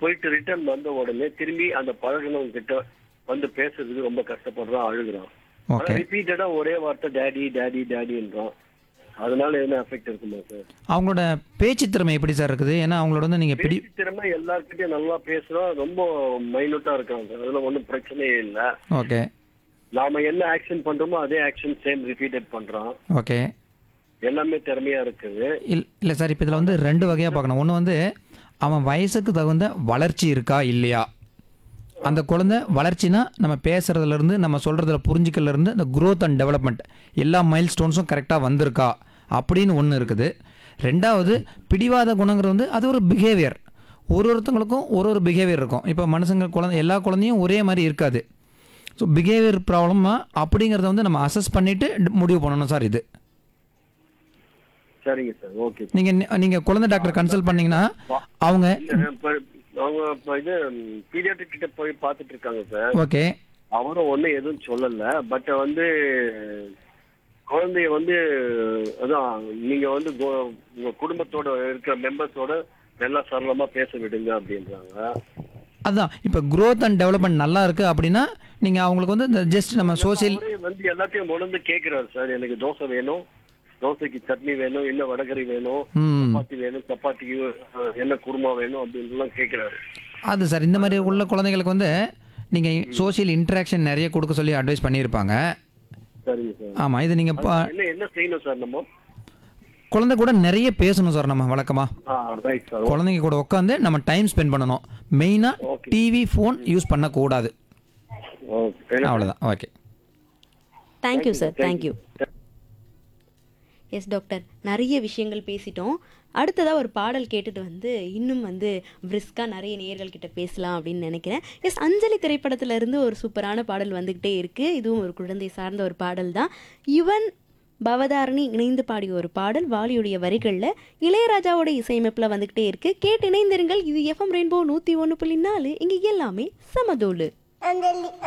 போயிட்டு ரிட்டர்ன் வந்த உடனே திரும்பி அந்த பழகினவங்க கிட்ட வந்து பேசுறதுக்கு ரொம்ப கஷ்டப்படுறான் அழுகுறான் ஓகே ரிப்பீட்டடா ஒரே வார்த்தை டேடி டேடி டேடின்றான் அதனால என்ன எஃபெக்ட் இருக்குமா சார் அவங்களோட பேச்சு திறமை எப்படி சார் இருக்குது ஏன்னா அவங்களோட வந்து நீங்கள் பிடி பேச்சு திறமை எல்லார்கிட்டயும் நல்லா பேசுறோம் ரொம்ப மைனூட்டா இருக்காங்க சார் அதெல்லாம் ஒன்றும் பிரச்சனையே இல்லை ஓகே நாம என்ன ஆக்ஷன் பண்றோமோ அதே ஆக்ஷன் சேம் ரிப்பீட்டட் பண்றோம் ஓகே எல்லாமே திறமையா இருக்குது இல் இல்லை சார் இப்போ இதில் வந்து ரெண்டு வகையாக பார்க்கணும் ஒன்று வந்து அவன் வயசுக்கு தகுந்த வளர்ச்சி இருக்கா இல்லையா அந்த குழந்தை வளர்ச்சினா நம்ம பேசுறதுலேருந்து நம்ம சொல்கிறதுல புரிஞ்சிக்கலேருந்து இந்த growth அண்ட் டெவலப்மெண்ட் எல்லா மைல் ஸ்டோன்ஸும் கரெக்டாக வந்திருக்கா அப்படின்னு ஒன்று இருக்குது ரெண்டாவது பிடிவாத குணங்கிறது வந்து அது ஒரு பிஹேவியர் ஒரு ஒருத்தங்களுக்கும் ஒரு ஒரு பிஹேவியர் இருக்கும் இப்போ மனுஷங்க குழந்தை எல்லா குழந்தையும் ஒரே மாதிரி இருக்காது ஸோ பிஹேவியர் ப்ராப்ளமா அப்படிங்கிறத வந்து நம்ம அசஸ் பண்ணிவிட்டு முடிவு பண்ணணும் சார் இது சரிங்க சார் ஓகே நீங்கள் நீங்கள் குழந்தை டாக்டர் கன்சல்ட் பண்ணீங்கன்னா அவங்க இப்ப அவங்க இப்ப இது பீடியாட்ரிக் கிட்ட போய் பார்த்துட்டு இருக்காங்க சார் ஓகே அவரும் ஒன்றும் எதுவும் சொல்லல பட் வந்து குழந்தைய வந்து அதான் நீங்க வந்து கு- உங்க குடும்பத்தோட இருக்கிற மெம்பர்ஸோட நல்லா சரளமா பேச விடுங்க அப்படின்றாங்க அதுதான் இப்போ growth அண்ட் டெவலப்மெண்ட் நல்லா இருக்குது அப்படின்னா நீங்கள் அவங்களுக்கு வந்து இந்த ஜஸ்ட் நம்ம சோசியல் அவரே வந்து எல்லாத்தையும் உணர்ந்து கேட்கிறாரு சார் எனக்கு தோசை வேணும் தோசைக்கு சட்னி வேணும் இல்ல வடகறி வேணும் ம் சப்பாத்தி வேணும் சப்பாத்திக்கு அஹ், என்ன குருமா வேணும் அப்படின்லாம் கேட்கிறாரு அது சார் இந்த மாதிரி உள்ள குழந்தைங்களுக்கு வந்து நீங்கள் சோஷியல் இன்ட்ராக்ஷன் நிறைய கொடுக்க சொல்லி அட்வைஸ் பண்ணியிருப்பாங்க சரிங்க சார் ஆமாம் இது நீங்கள் என்ன என்ன செய்யணும் சார் நம்ம குழந்தை கூட நிறைய பேசணும் சார் நம்ம வழக்கமாக ஆ ரைட் சார் குழந்தைங்க கூட உட்காந்து நம்ம டைம் ஸ்பெண்ட் பண்ணணும் மெயினாக Okay. டிவி ஃபோன் யூஸ் பண்ணக்கூடாது ஓகே அவ்வளோதான் okay thank you sir thank you yes doctor நிறைய விஷயங்கள் பேசிட்டோம் அடுத்ததாக ஒரு பாடல் கேட்டுட்டு வந்து இன்னும் வந்து பிரிஸ்காக நிறைய நேயர்கள் கிட்ட பேசலாம் அப்படின்னு நினைக்கிறேன் எஸ் அஞ்சலி திரைப்படத்துல இருந்து ஒரு சூப்பரான பாடல் வந்துக்கிட்டே இருக்குது இதுவும் ஒரு குழந்தை சார்ந்த ஒரு பாடல் தான் யுவன் பவதாரணி இணைந்து பாடிய ஒரு பாடல் வாலியுடைய வரிகளில் இளையராஜாவோட இசையமைப்பில் வந்துக்கிட்டே இருக்குது கேட்டு இணைந்திருங்கள் இது எஃப்எம் ரெயின்போ நூற்றி ஒன்று புள்ளி நாலு இங்கே எல்லாமே சமதோலு